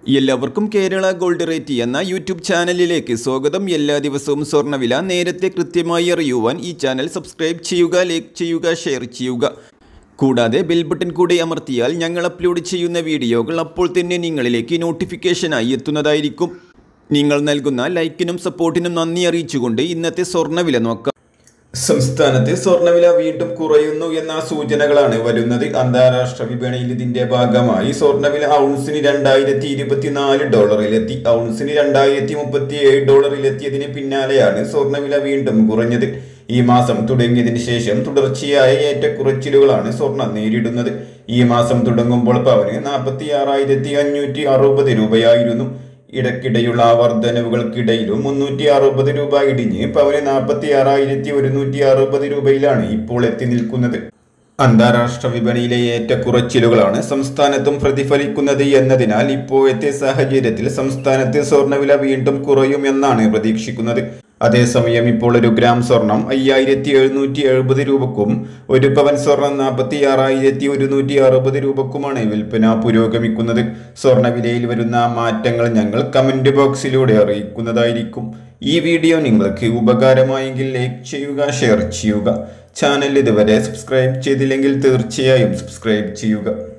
എല്ലാവർക്കും Kerala gold rate എന്ന യൂട്യൂബ് ചാനലിലേക്ക് സ്വാഗതം എല്ലാ ദിവസവും സ്വർണ്ണവില നേരത്തെ കൃത്യമായി അറിയുവാൻ ഈ ചാനൽ സബ്സ്ക്രൈബ് ചെയ്യുക ലൈക്ക് ചെയ്യുക ഷെയർ ചെയ്യുക കൂടാതെ ബെൽ ബട്ടൺ കൂടി അമർത്തിയാൽ ഞങ്ങൾ അപ്ലോഡ് ചെയ്യുന്ന വീഡിയോകൾ അപ്പോൾ തന്നെ നിങ്ങളിലേക്ക് നോട്ടിഫിക്കേഷനായി എത്തുന്നതായിരിക്കും നിങ്ങൾ നൽകുന്ന ലൈക്കിനും സപ്പോർട്ടിനും നന്ദി അറിയിച്ചുകൊണ്ട് ഇന്നത്തെ സ്വർണ്ണവില നോക്കാം സംസ്ഥാനത്ത് സ്വർണ്ണവില വീണ്ടും കുറയുന്നു എന്ന സൂചനകളാണ് വരുന്നത് അന്താരാഷ്ട്ര വിപണിയിൽ ഇതിന്റെ ഭാഗമായി സ്വർണ്ണവില ഔൺസിന് രണ്ടായിരത്തി ഇരുപത്തിനാല് ഡോളറിലെത്തി ഔൺസിന് രണ്ടായിരത്തി മുപ്പത്തി ഏഴ് ഡോളറിലെത്തിയതിന് പിന്നാലെയാണ് സ്വർണ്ണവില വീണ്ടും കുറഞ്ഞത് ഈ മാസം തുടങ്ങിയതിന് ശേഷം തുടർച്ചയായ ഏറ്റക്കുറച്ചിലുകളാണ് സ്വർണം നേരിടുന്നത് ഈ മാസം തുടങ്ങുമ്പോൾ പവന് നാൽപ്പത്തി ആറായിരത്തി അഞ്ഞൂറ്റി അറുപത് രൂപയായിരുന്നു ഇടയ്ക്കിടെയുള്ള വർധനവുകൾക്കിടയിലും മുന്നൂറ്റി അറുപത് രൂപ ഇടിഞ്ഞ് പവന് നാൽപ്പത്തി ആറായിരത്തി ഒരുന്നൂറ്റി അറുപത് രൂപയിലാണ് ഇപ്പോൾ എത്തി നിൽക്കുന്നത് അന്താരാഷ്ട്ര വിപണിയിലെ ഏറ്റക്കുറച്ചിലുകളാണ് സംസ്ഥാനത്തും പ്രതിഫലിക്കുന്നത് എന്നതിനാൽ ഇപ്പോഴത്തെ സാഹചര്യത്തിൽ സംസ്ഥാനത്തെ സ്വർണ്ണവില വീണ്ടും കുറയുമെന്നാണ് പ്രതീക്ഷിക്കുന്നത് അതേസമയം ഇപ്പോൾ ഒരു ഗ്രാം സ്വർണം അയ്യായിരത്തി എഴുന്നൂറ്റി എഴുപത് രൂപക്കും ഒരു പവൻ സ്വർണം നാൽപ്പത്തി ആറായിരത്തി ഒരുന്നൂറ്റി അറുപത് രൂപക്കുമാണ് വിൽപ്പന പുരോഗമിക്കുന്നത് സ്വർണ്ണവിലയിൽ വരുന്ന മാറ്റങ്ങൾ ഞങ്ങൾ കമന്റ് ബോക്സിലൂടെ അറിയിക്കുന്നതായിരിക്കും ഈ വീഡിയോ നിങ്ങൾക്ക് ഉപകാരമായെങ്കിൽ ലൈക്ക് ചെയ്യുക ഷെയർ ചെയ്യുക ചാനൽ ഇതുവരെ സബ്സ്ക്രൈബ് ചെയ്തില്ലെങ്കിൽ തീർച്ചയായും സബ്സ്ക്രൈബ് ചെയ്യുക